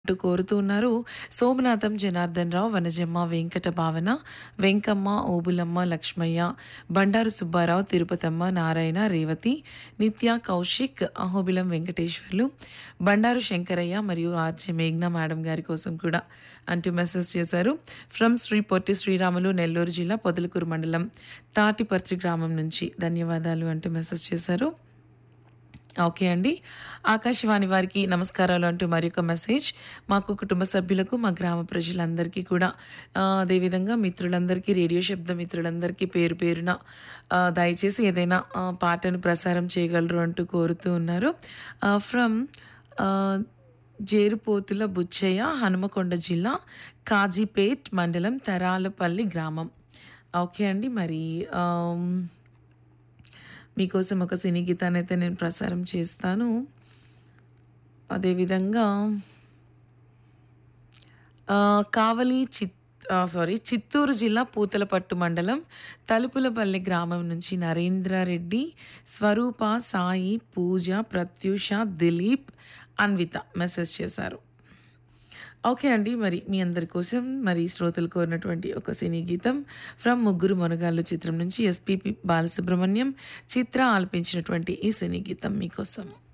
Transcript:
అంటూ కోరుతూ ఉన్నారు సోమనాథం జనార్దన్ రావు వనజమ్మ వెంకట భావన వెంకమ్మ ఓబులమ్మ లక్ష్మయ్య బండారు సుబ్బారావు తిరుపతమ్మ నారాయణ రేవతి నిత్య కౌశిక్ అహోబిలం వెంకటేశ్వర్లు బండారు శంకరయ్య మరియు ఆర్జే మేఘ్నా మేడం గారి కోసం కూడా అంటూ మెసేజ్ చేశారు ఫ్రమ్ శ్రీ పొట్టి శ్రీరాములు నెల్లూరు జిల్లా పొదలకూరు మండలం తాటిపర్చి గ్రామం నుంచి ధన్యవాదాలు అంటూ మెసేజ్ చేశారు ఓకే అండి ఆకాశవాణి వారికి నమస్కారాలు అంటూ మరి ఒక మెసేజ్ మాకు కుటుంబ సభ్యులకు మా గ్రామ ప్రజలందరికీ కూడా ఆ, అదేవిధంగా మిత్రులందరికీ రేడియో శబ్ద మిత్రులందరికీ పేరు పేరున ఆ, దయచేసి ఏదైనా ఆ, పాటను ప్రసారం చేయగలరు అంటూ కోరుతూ ఉన్నారు ఫ్రమ్ జేరుపోతుల బుచ్చయ్య హనుమకొండ జిల్లా కాజీపేట్ మండలం తరాలపల్లి గ్రామం ఓకే అండి మరి ఆమ్, మీకోసం ఒక సినీ గీతాన్ని అయితే నేను ప్రసారం చేస్తాను అదేవిధంగా ఆ, కావలి చిత్ ఆ, సారీ చిత్తూరు జిల్లా పూతలపట్టు మండలం తలుపులపల్లి గ్రామం నుంచి నరేంద్రారెడ్డి స్వరూప సాయి పూజ ప్రత్యూష దిలీప్ అన్విత మెసేజ్ చేశారు ఓకే అండి మరి మీ అందరి కోసం మరి శ్రోతలు కోరినటువంటి ఒక సినీ గీతం ఫ్రమ్ ముగ్గురు మొనగాళ్ళు చిత్రం నుంచి ఎస్పిపి బాలసుబ్రహ్మణ్యం చిత్ర ఆలపించినటువంటి ఈ సినీ గీతం మీకోసం